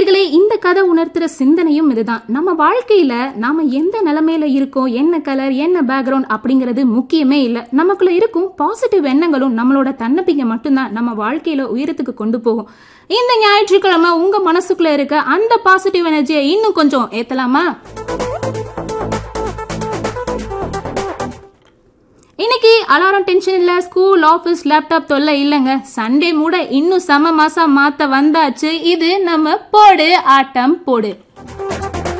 நேர்களே இந்த கதை உணர்த்துற சிந்தனையும் இதுதான் நம்ம வாழ்க்கையில நாம எந்த நிலைமையில இருக்கோம் என்ன கலர் என்ன பேக்ரவுண்ட் அப்படிங்கிறது முக்கியமே இல்லை நமக்குள்ள இருக்கும் பாசிட்டிவ் எண்ணங்களும் நம்மளோட தன்னம்பிக்கை மட்டும்தான் நம்ம வாழ்க்கையில உயரத்துக்கு கொண்டு போகும் இந்த ஞாயிற்றுக்கிழமை உங்க மனசுக்குள்ள இருக்க அந்த பாசிட்டிவ் எனர்ஜியை இன்னும் கொஞ்சம் ஏத்தலாமா இன்னைக்கு அலாரம் டென்ஷன் இல்ல ஸ்கூல் ஆபீஸ் லேப்டாப் தொல்லை இல்லைங்க சண்டே மூட இன்னும் செம மாசம் மாத்த வந்தாச்சு இது நம்ம போடு ஆட்டம் போடு